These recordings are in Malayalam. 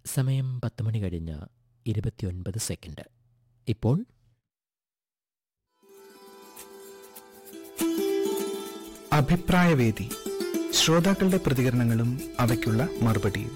സമയം പത്ത് മണി കഴിഞ്ഞ് ഇരുപത്തിയൊൻപത് സെക്കൻഡ് ഇപ്പോൾ അഭിപ്രായവേദി ശ്രോതാക്കളുടെ പ്രതികരണങ്ങളും അവയ്ക്കുള്ള മറുപടിയും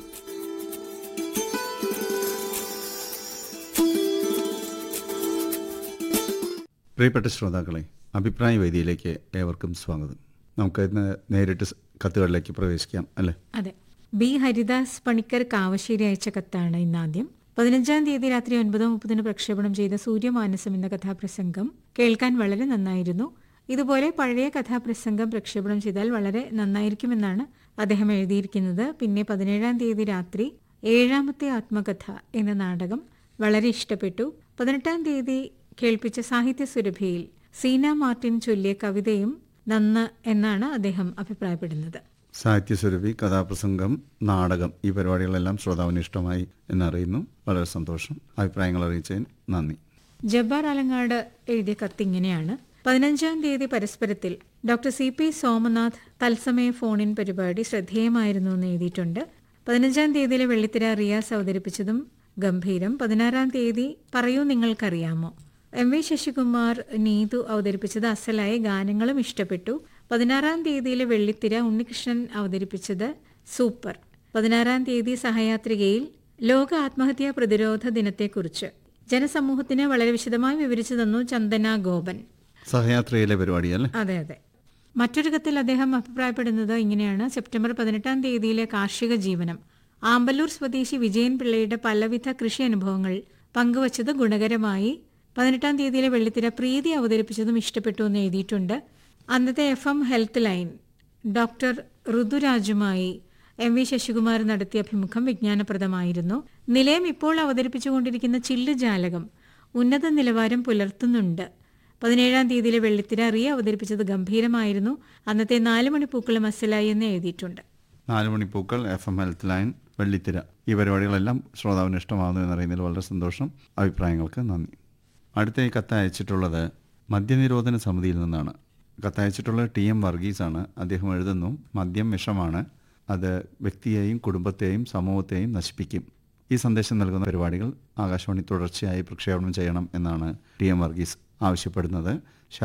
പ്രിയപ്പെട്ട ശ്രോതാക്കളെ അഭിപ്രായ വേദിയിലേക്ക് ഏവർക്കും സ്വാഗതം നമുക്ക് ഇന്ന് നേരിട്ട് സ് കത്തുകളിലേക്ക് പ്രവേശിക്കാം അല്ലേ അതെ ബി ഹരിദാസ് പണിക്കർ കാവശ്ശേരി അയച്ച കത്താണ് ഇന്നാദ്യം പതിനഞ്ചാം തീയതി രാത്രി ഒൻപത് മുപ്പതിന് പ്രക്ഷേപണം ചെയ്ത സൂര്യമാനസം എന്ന കഥാപ്രസംഗം കേൾക്കാൻ വളരെ നന്നായിരുന്നു ഇതുപോലെ പഴയ കഥാപ്രസംഗം പ്രക്ഷേപണം ചെയ്താൽ വളരെ നന്നായിരിക്കുമെന്നാണ് അദ്ദേഹം എഴുതിയിരിക്കുന്നത് പിന്നെ പതിനേഴാം തീയതി രാത്രി ഏഴാമത്തെ ആത്മകഥ എന്ന നാടകം വളരെ ഇഷ്ടപ്പെട്ടു പതിനെട്ടാം തീയതി കേൾപ്പിച്ച സാഹിത്യ സുരഭിയിൽ സീന മാർട്ടിൻ ചൊല്ലിയ കവിതയും നന്ന് എന്നാണ് അദ്ദേഹം അഭിപ്രായപ്പെടുന്നത് സാഹിത്യസ്വരൂപി കഥാപ്രസംഗം നാടകം ഈ പരിപാടികളെല്ലാം ശ്രോതാവിന് ഇഷ്ടമായി എന്നറിയുന്നു വളരെ സന്തോഷം അഭിപ്രായങ്ങൾ അറിയിച്ചതിന് നന്ദി ജബ്ബാർ അലങ്ങാട് എഴുതിയ കത്തിങ്ങനെയാണ് പതിനഞ്ചാം തീയതി പരസ്പരത്തിൽ ഡോക്ടർ സി പി സോമനാഥ് തത്സമയ ഫോണിൻ പരിപാടി ശ്രദ്ധേയമായിരുന്നു എന്ന് എഴുതിയിട്ടുണ്ട് പതിനഞ്ചാം തീയതിയിലെ വെള്ളിത്തിര റിയാസ് അവതരിപ്പിച്ചതും ഗംഭീരം പതിനാറാം തീയതി പറയൂ നിങ്ങൾക്കറിയാമോ എം വി ശശികുമാർ നീതു അവതരിപ്പിച്ചത് അസലായ ഗാനങ്ങളും ഇഷ്ടപ്പെട്ടു പതിനാറാം തീയതിയിലെ വെള്ളിത്തിര ഉണ്ണികൃഷ്ണൻ അവതരിപ്പിച്ചത് സൂപ്പർ പതിനാറാം തീയതി സഹയാത്രികയിൽ ലോക ആത്മഹത്യാ പ്രതിരോധ ദിനത്തെക്കുറിച്ച് ജനസമൂഹത്തിന് വളരെ വിശദമായി വിവരിച്ചു തന്നു ചന്ദന ഗോപൻ സഹയാത്രയിലെ പരിപാടിയല്ലേ അതെ അതെ മറ്റൊരു കത്തിൽ അദ്ദേഹം അഭിപ്രായപ്പെടുന്നത് ഇങ്ങനെയാണ് സെപ്റ്റംബർ പതിനെട്ടാം തീയതിയിലെ കാർഷിക ജീവനം ആമ്പല്ലൂർ സ്വദേശി വിജയൻ പിള്ളയുടെ പലവിധ കൃഷി അനുഭവങ്ങൾ പങ്കുവച്ചത് ഗുണകരമായി പതിനെട്ടാം തീയതിയിലെ വെള്ളിത്തിര പ്രീതി അവതരിപ്പിച്ചതും ഇഷ്ടപ്പെട്ടു എന്ന് എഴുതിയിട്ടുണ്ട് അന്നത്തെ F M health line doctor ഋതുരാജുമായി എം വി ശശികുമാർ നടത്തിയ അഭിമുഖം വിജ്ഞാനപ്രദമായിരുന്നു നിലയം ഇപ്പോൾ അവതരിപ്പിച്ചുകൊണ്ടിരിക്കുന്ന ചില്ല് ജാലകം ഉന്നത നിലവാരം പുലർത്തുന്നുണ്ട് പതിനേഴാം തീയതിയിലെ വെള്ളിത്തിര റിയ അവതരിപ്പിച്ചത് ഗംഭീരമായിരുന്നു അന്നത്തെ നാല് മണിപ്പൂക്കൾ മസലായി എന്ന് എഴുതിയിട്ടുണ്ട് നാല് മണിപ്പൂക്കൾ എഫ് എം ഹെൽത്ത് ലൈൻ വെള്ളിത്തിര ഈ പരിപാടികളെല്ലാം ശ്രോതാവിന് ഇഷ്ടമാകുന്നു എന്നറിയുന്നതിൽ വളരെ സന്തോഷം അഭിപ്രായങ്ങൾക്ക് നന്ദി അടുത്ത ഈ കത്ത് അയച്ചിട്ടുള്ളത് മദ്യനിരോധന സമിതിയിൽ നിന്നാണ് കത്തയച്ചിട്ടുള്ളത് ടി എം വർഗീസാണ് അദ്ദേഹം എഴുതുന്നു മദ്യം വിഷമാണ് അത് വ്യക്തിയെയും കുടുംബത്തെയും സമൂഹത്തെയും നശിപ്പിക്കും ഈ സന്ദേശം നൽകുന്ന പരിപാടികൾ ആകാശവാണി തുടർച്ചയായി പ്രക്ഷേപണം ചെയ്യണം എന്നാണ് ടി എം വർഗീസ് ആവശ്യപ്പെടുന്നത്